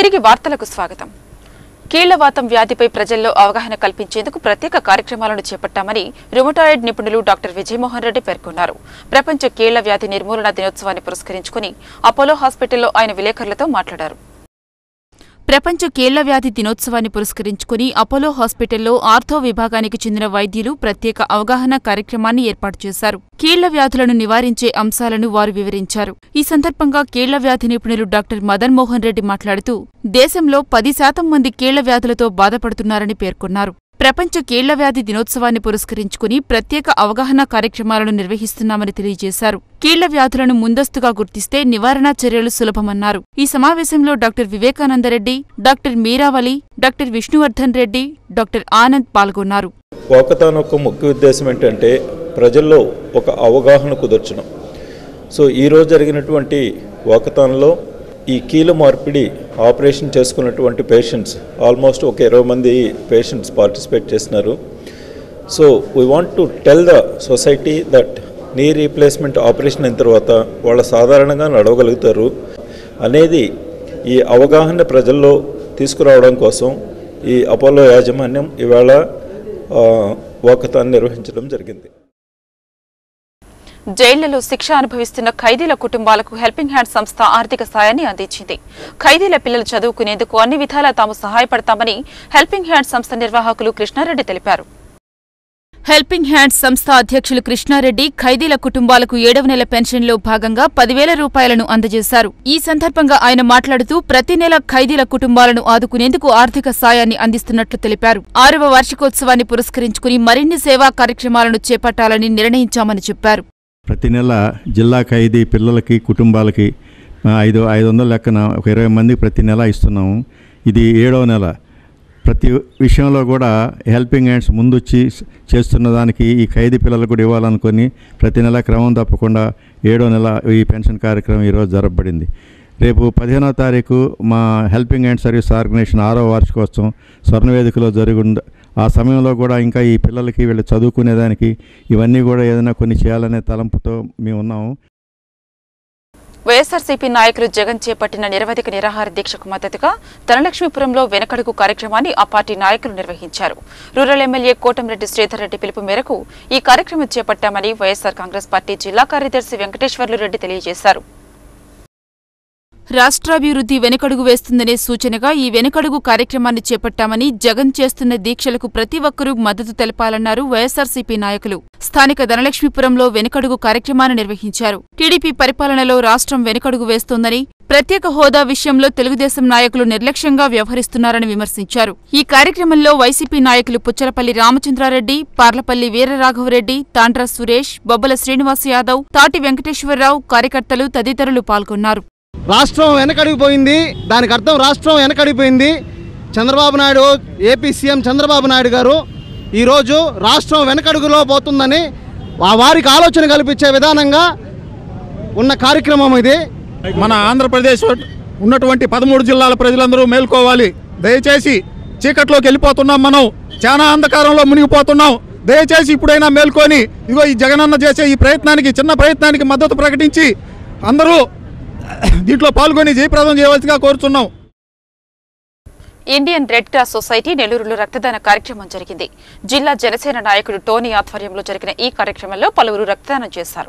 తిరిగి వార్తలకు స్వాగతం కీళ్లవాతం వ్యాధిపై ప్రజల్లో అవగాహన కల్పించేందుకు ప్రత్యేక కార్యక్రమాలను చేపట్టామని రుమటాయిడ్ నిపుణులు డాక్టర్ విజయమోహన్ రెడ్డి పేర్కొన్నారు ప్రపంచ కీళ్ల వ్యాధి నిర్మూలన దినోత్సవాన్ని పురస్కరించుకుని అపోలో హాస్పిటల్లో ఆయన విలేకరులతో మాట్లాడారు ప్రపంచ కీళ్ల వ్యాధి దినోత్సవాన్ని పురస్కరించుకుని అపోలో హాస్పిటల్లో ఆర్థో విభాగానికి చెందిన వైద్యులు ప్రత్యేక అవగాహన కార్యక్రమాన్ని ఏర్పాటు చేశారు కీళ్ల వ్యాధులను నివారించే అంశాలను వారు వివరించారు ఈ సందర్భంగా కీళ్ల వ్యాధి నిపుణులు డాక్టర్ మదన్ మోహన్ రెడ్డి మాట్లాడుతూ దేశంలో పది శాతం మంది కీళ్ల వ్యాధులతో బాధపడుతున్నారని పేర్కొన్నారు ప్రపంచ కీళ్ల వ్యాధి దినోత్సవాన్ని పురస్కరించుకుని ప్రత్యేక అవగాహన కార్యక్రమాలను నిర్వహిస్తున్నామని తెలియజేశారు కీళ్ల వ్యాధులను ముందస్తుగా గుర్తిస్తే నివారణా చర్యలు సులభమన్నారు ఈ సమావేశంలో doctor Vivekananda Reddy doctor Meeravali doctor Vishnuvardhan Reddy doctor Anand పాల్గొన్నారు వాకథాన్ యొక్క ముఖ్య ఉద్దేశం ఏంటంటే ప్రజల్లో ఒక అవగాహన కుదర్చడం సో ఈరోజు జరిగినటువంటి వాకథాన్లో ఈ కీల మార్పిడి ఆపరేషన్ చేసుకున్నటువంటి పేషెంట్స్ ఆల్మోస్ట్ ఒక ఇరవై మంది పేషెంట్స్ పార్టిసిపేట్ చేసినారు so we want to tell the society that knee replacement operation అయిన తర్వాత వాళ్ళు సాధారణంగా నడవగలుగుతారు అనేది ఈ అవగాహన ప్రజల్లో తీసుకురావడం కోసం ఈ అపోలో యాజమాన్యం ఇవాళ వాకథాన్ నిర్వహించడం జరిగింది జైళ్లలో శిక్ష అనుభవిస్తున్న ఖైదీల కుటుంబాలకు హెల్పింగ్ హ్యాండ్ సంస్థ ఆర్థిక సాయాన్ని అందించింది ఖైదీల పిల్లలు చదువుకునేందుకు అన్ని విధాలా తాము సహాయపడతామని హెల్పింగ్ హ్యాండ్ సంస్థ నిర్వాహకులు కృష్ణారెడ్డి తెలిపారు హెల్పింగ్ హ్యాండ్స్ సంస్థ అధ్యక్షులు కృష్ణారెడ్డి ఖైదీల కుటుంబాలకు ఏడవ నెల పెన్షన్లో భాగంగా పదివేల రూపాయలను అందజేశారు ఈ సందర్భంగా ఆయన మాట్లాడుతూ ప్రతి నెల ఖైదీల కుటుంబాలను ఆదుకునేందుకు ఆర్థిక సాయాన్ని అందిస్తున్నట్లు తెలిపారు ఆరవ వార్షికోత్సవాన్ని పురస్కరించుకుని మరిన్ని సేవా కార్యక్రమాలను చేపట్టాలని నిర్ణయించామని చెప్పారు ప్రతి నెల జిల్లా ఖైదీ పిల్లలకి కుటుంబాలకి ఆ, ఐదు ఐదు వందల లెక్కన ఒక ఇరవై మందికి ప్రతి నెల ఇస్తున్నాము ఇది ఏడవ నెల ప్రతి విషయంలో కూడా హెల్పింగ్ హ్యాండ్స్ ముందొచ్చి చేస్తున్న దానికి ఈ ఖైదీ పిల్లలకు కూడా ఇవ్వాలనుకొని ప్రతి నెల క్రమం తప్పకుండా ఏడో నెల ఈ పెన్షన్ కార్యక్రమం ఈరోజు జరపబడింది రేపు పదిహేనో తారీఖు మా హెల్పింగ్ హ్యాండ్ సర్వీస్ ఆర్గనైజేషన్ ఆరో వార్షికోత్సవం స్వర్ణవేదికలో జరుగుంది ఆ సమయంలో కూడా ఇంకా ఈ పిల్లలకి వీళ్ళు చదువుకునేదానికి ఇవన్నీ కూడా ఏదైనా కొన్ని చేయాలనే తలంపుతో మేము ఉన్నాము వైఎస్ఆర్సీపీ నాయకులు జగన్ చేపట్టిన నిరవధిక నిరాహార దీక్షకు మద్దతుగా ధనలక్ష్మీపురంలో వెనకడుగు కార్యక్రమాన్ని ఆ పార్టీ నాయకులు నిర్వహించారు రూరల్ ఎమ్మెల్యే కోటంరెడ్డి శ్రీధర్ రెడ్డి పిలుపు మేరకు ఈ కార్యక్రమం చేపట్టామని వైఎస్ఆర్ కాంగ్రెస్ పార్టీ జిల్లా కార్యదర్శి వెంకటేశ్వర్లు రెడ్డి తెలియజేశారు రాష్ట్రాభివృద్ధి వెనుకడుగు వేస్తుందనే సూచనగా ఈ వెనుకడుగు కార్యక్రమాన్ని చేపట్టామని జగన్ చేస్తున్న దీక్షలకు ప్రతి ఒక్కరూ మద్దతు తెలపాలన్నారు వైఎస్ఆర్సీపీ నాయకులు స్థానిక ధనలక్ష్మీపురంలో వెనుకడుగు కార్యక్రమాన్ని నిర్వహించారు టీడీపీ పరిపాలనలో రాష్ట్రం వెనుకడుగు వేస్తోందని ప్రత్యేక హోదా విషయంలో తెలుగుదేశం నాయకులు నిర్లక్ష్యంగా వ్యవహరిస్తున్నారని విమర్శించారు ఈ కార్యక్రమంలో వైసీపీ నాయకులు పుచ్చలపల్లి రామచంద్రారెడ్డి పార్లపల్లి వీరరాఘవరెడ్డి తాండ్రా సురేష్ బొబ్బల శ్రీనివాస్ యాదవ్ తాటి వెంకటేశ్వరరావు కార్యకర్తలు తదితరులు పాల్గొన్నారు రాష్ట్రం వెనకడిగిపోయింది దానికి అర్థం రాష్ట్రం వెనకడిగిపోయింది చంద్రబాబు నాయుడు ఏపీ సీఎం చంద్రబాబు నాయుడు గారు ఈరోజు రాష్ట్రం వెనకడుగులో పోతుందని వా- వారికి ఆలోచన కల్పించే విధానంగా ఉన్న కార్యక్రమం ఇది మన ఆంధ్రప్రదేశ్ ఉన్నటువంటి పదమూడు జిల్లాల ప్రజలందరూ మేల్కోవాలి దయచేసి చీకట్లోకి వెళ్ళిపోతున్నాం మనం చాలా అంధకారంలో మునిగిపోతున్నాం దయచేసి ఇప్పుడైనా మేల్కొని ఇగో ఈ జగనన్న చేసే ఈ ప్రయత్నానికి చిన్న ప్రయత్నానికి మద్దతు ప్రకటించి అందరూ దీంట్లో పాల్గొని జయప్రదం చేయవలసిగా కోరుతున్నాం ఇండియన్ రెడ్ క్రాస్ సొసైటీ నెల్లూరులో రక్తదాన కార్యక్రమం జరిగింది జిల్లా జనసేన నాయకుడు టోనీ ఆధ్వర్యంలో జరిగిన ఈ కార్యక్రమంలో పలువురు రక్తదానం చేశారు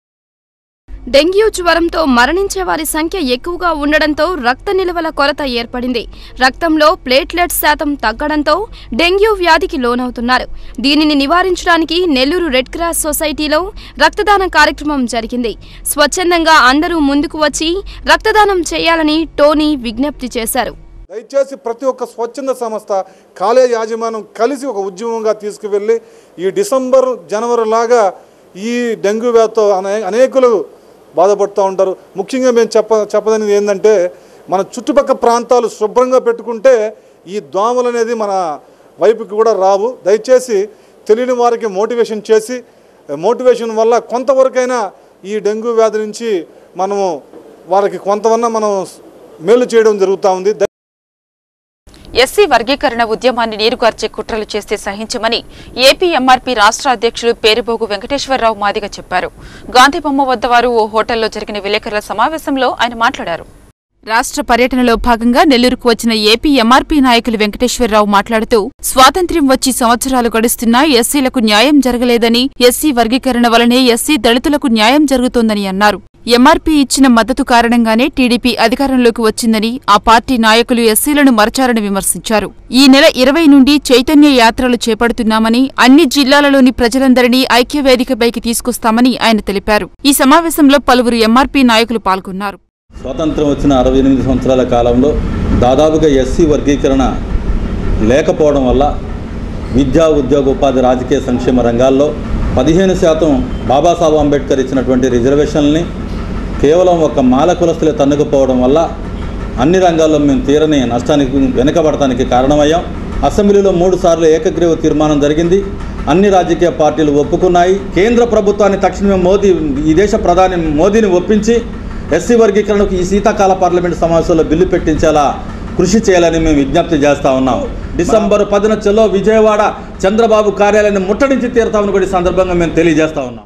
డెంగ్యూ జ్వరంతో మరణించే వారి సంఖ్య ఎక్కువగా ఉండడంతో రక్త నిల్వల కొరత ఏర్పడింది రక్తంలో ప్లేట్లెట్స్ శాతం తగ్గడంతో డెంగ్యూ వ్యాధికి లోనవుతున్నారు దీనిని నివారించడానికి నెల్లూరు రెడ్ క్రాస్ సొసైటీలో రక్తదాన కార్యక్రమం జరిగింది స్వచ్ఛందంగా అందరూ ముందుకు వచ్చి రక్తదానం చేయాలని టోనీ విజ్ఞప్తి చేశారు దయచేసి ప్రతి ఒక్క స్వచ్ఛంద సంస్థ కాలేజ్ యాజమాన్యం కలిసి ఒక ఉద్యమంగా తీసుకువెళ్ళి ఈ డిసెంబర్ జనవరి లాగా ఈ డెంగ్యూ వ్యాధితో అనే అనేకులు బాధపడుతూ ఉంటారు ముఖ్యంగా మేము చెప్ప చెప్పదనేది ఏంటంటే మన చుట్టుపక్కల ప్రాంతాలు శుభ్రంగా పెట్టుకుంటే ఈ దోమలు అనేది మన వైపుకి కూడా రావు దయచేసి తెలియని వారికి మోటివేషన్ చేసి మోటివేషన్ వల్ల కొంతవరకైనా ఈ డెంగ్యూ వ్యాధి నుంచి మనము వారికి కొంతవన్నా మనం మేలు చేయడం జరుగుతూ ఉంది ఎస్సీ వర్గీకరణ ఉద్యమాన్ని నీరుగార్చే కుట్రలు చేస్తే సహించమని ఏపీ ఎంఆర్పీ రాష్ట్ర అధ్యక్షులు పేరుబోగు వెంకటేశ్వరరావు మాదిగ చెప్పారు గాంధీ బొమ్మ వద్ద వారు ఓ హోటల్లో జరిగిన విలేకరుల సమావేశంలో ఆయన మాట్లాడారు రాష్ట్ర పర్యటనలో భాగంగా నెల్లూరుకు వచ్చిన ఏపీ ఎంఆర్పీ నాయకులు వెంకటేశ్వరరావు మాట్లాడుతూ స్వాతంత్ర్యం వచ్చి సంవత్సరాలు గడుస్తున్నా ఎస్సీలకు న్యాయం జరగలేదని ఎస్సీ వర్గీకరణ వలనే ఎస్సీ దళితులకు న్యాయం జరుగుతోందని అన్నారు ఎంఆర్పీ ఇచ్చిన మద్దతు కారణంగానే టీడీపీ అధికారంలోకి వచ్చిందని ఆ పార్టీ నాయకులు ఎస్సీలను మరచారని విమర్శించారు ఈ నెల ఇరవై నుండి చైతన్య యాత్రలు చేపడుతున్నామని అన్ని జిల్లాలలోని ప్రజలందరినీ ఐక్యవేదికపైకి తీసుకొస్తామని ఆయన తెలిపారు ఈ సమావేశంలో పలువురు ఎంఆర్పీ నాయకులు పాల్గొన్నారు స్వాతంత్రం వచ్చిన అరవై ఎనిమిది సంవత్సరాల కాలంలో దాదాపుగా ఎస్సీ వర్గీకరణ లేకపోవడం వల్ల విద్యా ఉద్యోగ ఉపాధి రాజకీయ సంక్షేమ రంగాల్లో పదిహేను శాతం బాబాసాహెబ్ అంబేద్కర్ ఇచ్చినటువంటి రిజర్వేషన్లని కేవలం ఒక మాల కులస్తులే తన్నుకుపోవడం వల్ల అన్ని రంగాల్లో మేము తీరని నష్టానికి వెనుకబడటానికి కారణమయ్యాం అసెంబ్లీలో మూడు సార్లు ఏకగ్రీవ తీర్మానం జరిగింది అన్ని రాజకీయ పార్టీలు ఒప్పుకున్నాయి కేంద్ర ప్రభుత్వాన్ని తక్షణమే మోదీ ఈ దేశ ప్రధాని మోదీని ఒప్పించి ఎస్సీ వర్గీకరణకు ఈ శీతాకాల పార్లమెంట్ సమావేశంలో బిల్లు పెట్టించేలా కృషి చేయాలని మేము విజ్ఞప్తి చేస్తా ఉన్నాం డిసెంబర్ పదిన చెలో విజయవాడ చంద్రబాబు కార్యాలయాన్ని ముట్టడించి తీరుతామని కూడా ఈ సందర్భంగా మేము తెలియజేస్తా ఉన్నాం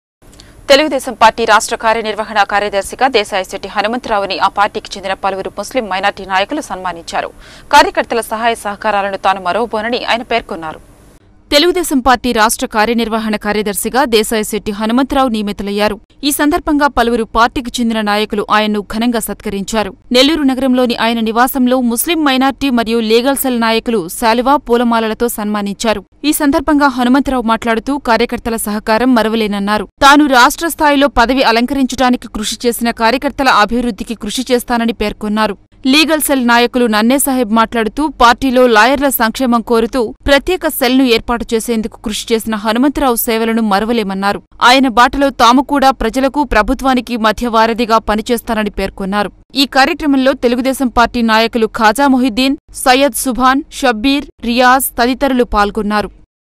తెలుగుదేశం పార్టీ రాష్ట్ర కార్యనిర్వహణ కార్యదర్శిగా దేశాయిశెట్టి హనుమంతరావుని ఆ పార్టీకి చెందిన పలువురు ముస్లిం మైనార్టీ నాయకులు సన్మానించారు కార్యకర్తల సహాయ సహకారాలను తాను మరోబోనని ఆయన పేర్కొన్నారు తెలుగుదేశం పార్టీ రాష్ట్ర కార్యనిర్వహణ కార్యదర్శిగా దేశాయిశెట్టి హనుమంతరావు నియమితులయ్యారు ఈ సందర్భంగా పలువురు పార్టీకి చెందిన నాయకులు ఆయన్ను ఘనంగా సత్కరించారు నెల్లూరు నగరంలోని ఆయన నివాసంలో ముస్లిం మైనార్టీ మరియు లీగల్ సెల్ నాయకులు శాలువా పూలమాలలతో సన్మానించారు ఈ సందర్భంగా హనుమంతరావు మాట్లాడుతూ కార్యకర్తల సహకారం మరవలేనన్నారు తాను రాష్ట్ర స్థాయిలో పదవి అలంకరించడానికి కృషి చేసిన కార్యకర్తల అభివృద్ధికి కృషి చేస్తానని పేర్కొన్నారు లీగల్ సెల్ నాయకులు నన్నే సాహెబ్ మాట్లాడుతూ పార్టీలో లాయర్ల సంక్షేమం కోరుతూ ప్రత్యేక సెల్ను ఏర్పాటు చేసేందుకు కృషి చేసిన హనుమంతరావు సేవలను మరవలేమన్నారు ఆయన బాటలో తాము కూడా ప్రజలకు ప్రభుత్వానికి మధ్య వారధిగా పనిచేస్తానని పేర్కొన్నారు ఈ కార్యక్రమంలో తెలుగుదేశం పార్టీ నాయకులు ఖాజా మొహిద్దీన్ సయ్యద్ సుభాన్ షబ్బీర్ రియాజ్ తదితరులు పాల్గొన్నారు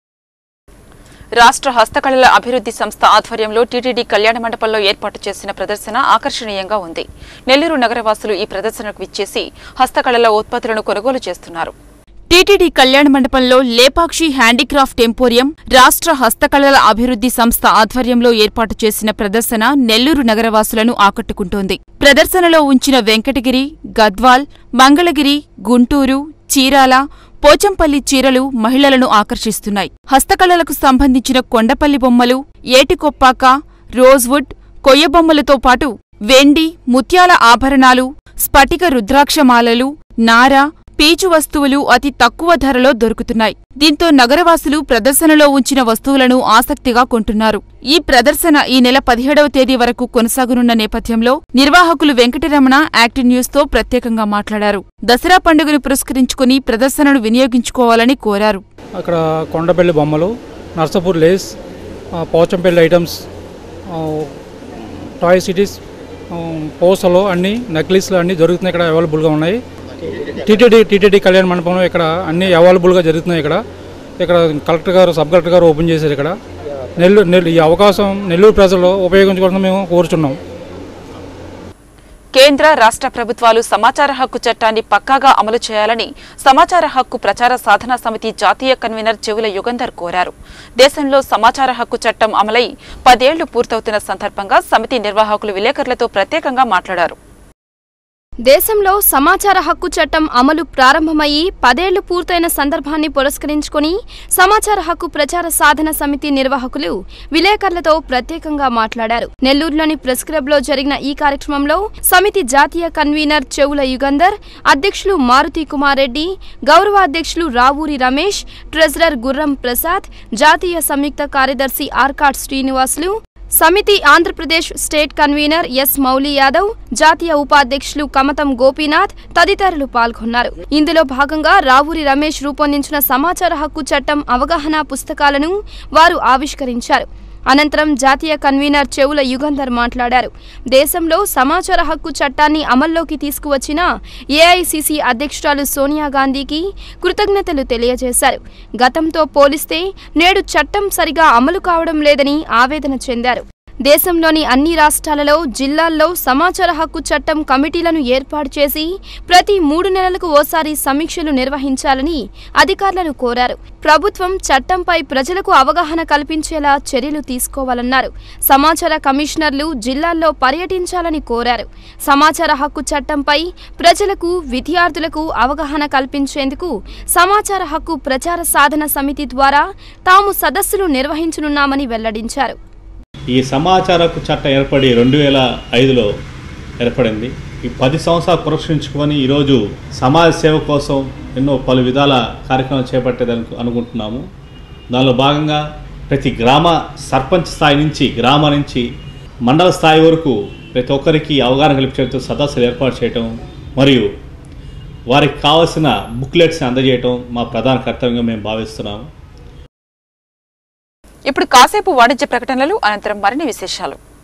రాష్ట్ర హస్తకళల అభివృద్ధి సంస్థ ఆధ్వర్యంలో టీటీడీ కళ్యాణ మండపంలో ఏర్పాటు చేసిన ప్రదర్శన ఆకర్షణీయంగా ఉంది నెల్లూరు నగరవాసులు ఈ ప్రదర్శనకు విచ్చేసి హస్తకళల ఉత్పత్తులను కొనుగోలు చేస్తున్నారు టీటీడీ కళ్యాణ మండపంలో లేపాక్షి హ్యాండీక్రాఫ్ట్ ఎంపోరియం రాష్ట్ర హస్తకళల అభివృద్ధి సంస్థ ఆధ్వర్యంలో ఏర్పాటు చేసిన ప్రదర్శన నెల్లూరు నగరవాసులను ఆకట్టుకుంటోంది ప్రదర్శనలో ఉంచిన వెంకటగిరి గద్వాల్ మంగళగిరి గుంటూరు చీరాల పోచంపల్లి చీరలు మహిళలను ఆకర్షిస్తున్నాయి హస్తకళలకు సంబంధించిన కొండపల్లి బొమ్మలు ఏటికొప్పాక రోజ్వుడ్ కొయ్య బొమ్మలతో పాటు వెండి ముత్యాల ఆభరణాలు స్ఫటిక రుద్రాక్షమాలలు నార పీచు వస్తువులు అతి తక్కువ ధరలో దొరుకుతున్నాయి దీంతో నగరవాసులు ప్రదర్శనలో ఉంచిన వస్తువులను ఆసక్తిగా కొంటున్నారు ఈ ప్రదర్శన ఈ నెల పదిహేడవ తేదీ వరకు కొనసాగనున్న నేపథ్యంలో నిర్వాహకులు వెంకటరమణ యాక్టివ్ న్యూస్ తో ప్రత్యేకంగా మాట్లాడారు దసరా పండుగను పురస్కరించుకుని ప్రదర్శనను వినియోగించుకోవాలని కోరారు అక్కడ కొండపల్లి బొమ్మలు నర్సపూర్ లేస్ ఆ, పోచంపల్లి ఐటమ్స్ ఆ, టాయ్ సిటీస్ ఆ, పూసలు అన్ని నెక్లెస్లు అన్నీ దొరుకుతున్నాయి ఇక్కడ అవైలబుల్గా ఉన్నాయి టీటీడీ టీటీడీ కళ్యాణ మండపంలో ఇక్కడ అన్నీ అవైలబుల్గా జరుగుతున్నాయి ఇక్కడ ఇక్కడ కలెక్టర్ గారు సబ్ కలెక్టర్ గారు ఓపెన్ చేశారు ఇక్కడ నెల్లూరు నెల్లూరు ఈ అవకాశం నెల్లూరు ప్రజలు ఉపయోగించుకోవడం మేము కోరుచున్నాం కేంద్ర రాష్ట్ర ప్రభుత్వాలు సమాచార హక్కు చట్టాన్ని పక్కాగా అమలు చేయాలని సమాచార హక్కు ప్రచార సాధనా సమితి జాతీయ కన్వీనర్ చెవుల యుగంధర్ కోరారు దేశంలో సమాచార హక్కు చట్టం అమలై పదేళ్లు పూర్తవుతున్న సందర్భంగా సమితి నిర్వాహకులు విలేకరులతో ప్రత్యేకంగా మాట్లాడారు దేశంలో సమాచార హక్కు చట్టం అమలు ప్రారంభమయ్యి పదేళ్లు పూర్తయిన సందర్భాన్ని పురస్కరించుకుని సమాచార హక్కు ప్రచార సాధన సమితి నిర్వాహకులు విలేకరులతో ప్రత్యేకంగా మాట్లాడారు నెల్లూరులోని ప్రెస్ క్లబ్ లో జరిగిన ఈ కార్యక్రమంలో సమితి జాతీయ కన్వీనర్ చెవుల యుగంధర్ అధ్యక్షులు మారుతి కుమార్ రెడ్డి గౌరవ అధ్యక్షులు రావూరి రమేష్ ట్రెజరర్ గుర్రం ప్రసాద్ జాతీయ సంయుక్త కార్యదర్శి ఆర్కాడ్ శ్రీనివాసులు సమితి Andhra Pradesh state convener S Mouli Yadav జాతీయ ఉపాధ్యక్షులు కమతం గోపీనాథ్ తదితరులు పాల్గొన్నారు ఇందులో భాగంగా రావూరి రమేష్ రూపొందించిన సమాచార హక్కు చట్టం అవగాహన పుస్తకాలను వారు ఆవిష్కరించారు అనంతరం జాతీయ కన్వీనర్ చెవుల యుగంధర్ మాట్లాడారు దేశంలో సమాచార హక్కు చట్టాన్ని అమల్లోకి తీసుకువచ్చిన ఏఐసిసి అధ్యక్షురాలు సోనియా గాంధీకి కృతజ్ఞతలు తెలియజేశారు గతంతో పోలిస్తే నేడు చట్టం సరిగా అమలు కావడం లేదని ఆవేదన చెందారు దేశంలోని అన్ని రాష్ట్రాలలో జిల్లాల్లో సమాచార హక్కు చట్టం కమిటీలను ఏర్పాటు చేసి ప్రతి మూడు నెలలకు ఓసారి సమీక్షలు నిర్వహించాలని అధికారులను కోరారు ప్రభుత్వం చట్టంపై ప్రజలకు అవగాహన కల్పించేలా చర్యలు తీసుకోవాలన్నారు సమాచార కమిషనర్లు జిల్లాల్లో పర్యటించాలని కోరారు సమాచార హక్కు చట్టంపై ప్రజలకు విద్యార్థులకు అవగాహన కల్పించేందుకు సమాచార హక్కు ప్రచార సాధన సమితి ద్వారా తాము సదస్సులు నిర్వహించనున్నామని వెల్లడించారు ఈ సమాచార హక్కు చట్టం ఏర్పడి రెండు వేల ఐదులో ఏర్పడింది ఈ పది సంవత్సరాలు పురస్కరించుకొని ఈరోజు సమాజ సేవ కోసం ఎన్నో పలు విధాల కార్యక్రమాలు చేపట్టేదానికి అనుకుంటున్నాము దానిలో భాగంగా ప్రతి గ్రామ సర్పంచ్ స్థాయి నుంచి గ్రామ నుంచి మండల స్థాయి వరకు ప్రతి ఒక్కరికి అవగాహన కల్పించడంతో సదస్సులు ఏర్పాటు చేయటం మరియు వారికి కావాల్సిన బుక్లెట్స్ని అందజేయటం మా ప్రధాన కర్తవ్యంగా మేము భావిస్తున్నాము ఇప్పుడు కాసేపు వాణిజ్య ప్రకటనలు అనంతరం మరిన్ని విశేషాలు